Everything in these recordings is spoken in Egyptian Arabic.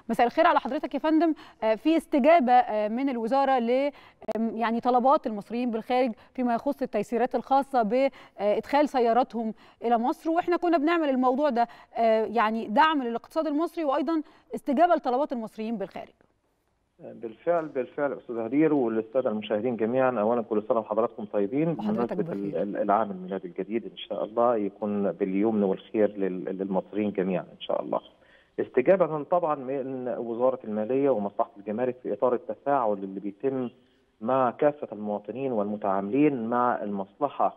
مساء الخير على حضرتك يا فندم في استجابه من الوزاره ل يعني طلبات المصريين بالخارج فيما يخص التيسيرات الخاصه بادخال سياراتهم الى مصر واحنا كنا بنعمل الموضوع ده يعني دعم للاقتصاد المصري وايضا استجابه لطلبات المصريين بالخارج بالفعل بالفعل استاذ هدير والساده المشاهدين جميعا اولا كل سنه وحضراتكم طيبين بمناسبه العام الميلادي الجديد ان شاء الله يكون باليمن والخير للمصريين جميعا ان شاء الله. استجابه طبعا من وزاره الماليه ومصلحه الجمارك في اطار التفاعل اللي بيتم مع كافه المواطنين والمتعاملين مع المصلحه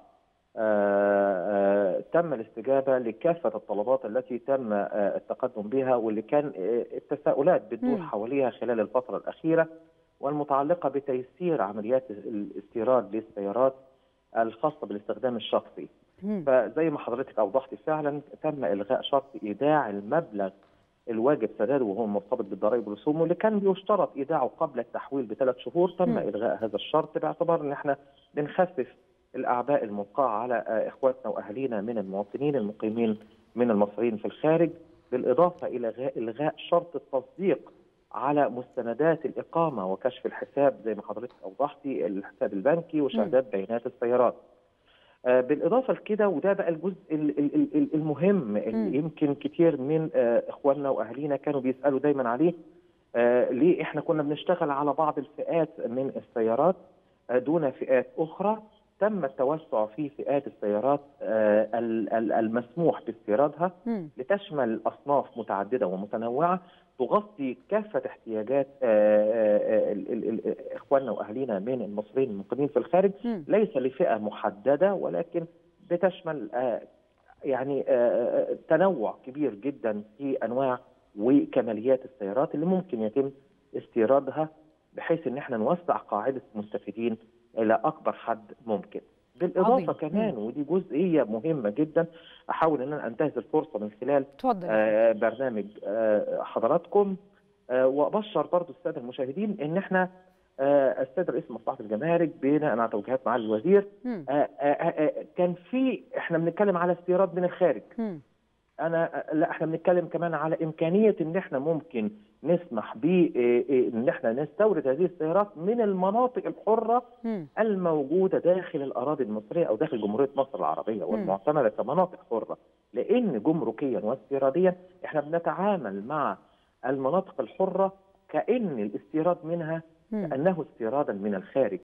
آآ آآ تم الاستجابه لكافه الطلبات التي تم التقدم بها واللي كان التساؤلات بتدور حواليها خلال الفتره الاخيره والمتعلقه بتيسير عمليات الاستيراد للسيارات الخاصه بالاستخدام الشخصي. مم. فزي ما حضرتك اوضحتي فعلا تم الغاء شرط ايداع المبلغ الواجب سداده وهو مرتبط بالضرائب والرسوم واللي كان بيشترط ايداعه قبل التحويل بثلاث شهور تم مم. الغاء هذا الشرط باعتبار ان احنا بنخفف الاعباء الملقاه على اخواتنا واهالينا من المواطنين المقيمين من المصريين في الخارج بالاضافه الى الغاء شرط التصديق على مستندات الاقامه وكشف الحساب زي ما حضرتك اوضحتي الحساب البنكي وشهادات بيانات السيارات. بالاضافه لكده وده بقى الجزء المهم اللي يمكن كتير من اخواننا واهالينا كانوا بيسالوا دايما عليه ليه احنا كنا بنشتغل على بعض الفئات من السيارات دون فئات اخرى تم التوسع في فئات السيارات المسموح باستيرادها لتشمل اصناف متعدده ومتنوعه تغطي كافه احتياجات اخواننا واهالينا من المصريين المقيمين في الخارج ليس لفئه محدده ولكن بتشمل يعني تنوع كبير جدا في انواع وكماليات السيارات اللي ممكن يتم استيرادها بحيث ان احنا نوسع قاعده المستفيدين الى اكبر حد ممكن. بالاضافه عظيم. كمان ودي جزئيه مهمه جدا احاول ان انا انتهز الفرصه من خلال آه برنامج آه حضراتكم آه وابشر برضو الساده المشاهدين ان احنا آه السيد رئيس مصلحه الجمارك بناء على توجيهات معالي الوزير آه آه آه كان في احنا بنتكلم على استيراد من الخارج م. انا لا احنا بنتكلم كمان على امكانيه ان احنا ممكن نسمح ب ان احنا نستورد هذه السيارات من المناطق الحره م. الموجوده داخل الاراضي المصريه او داخل جمهوريه مصر العربيه والمعتمده كمناطق حره لان جمركيا واستيراديا احنا بنتعامل مع المناطق الحره كان الاستيراد منها كانه استيرادا من الخارج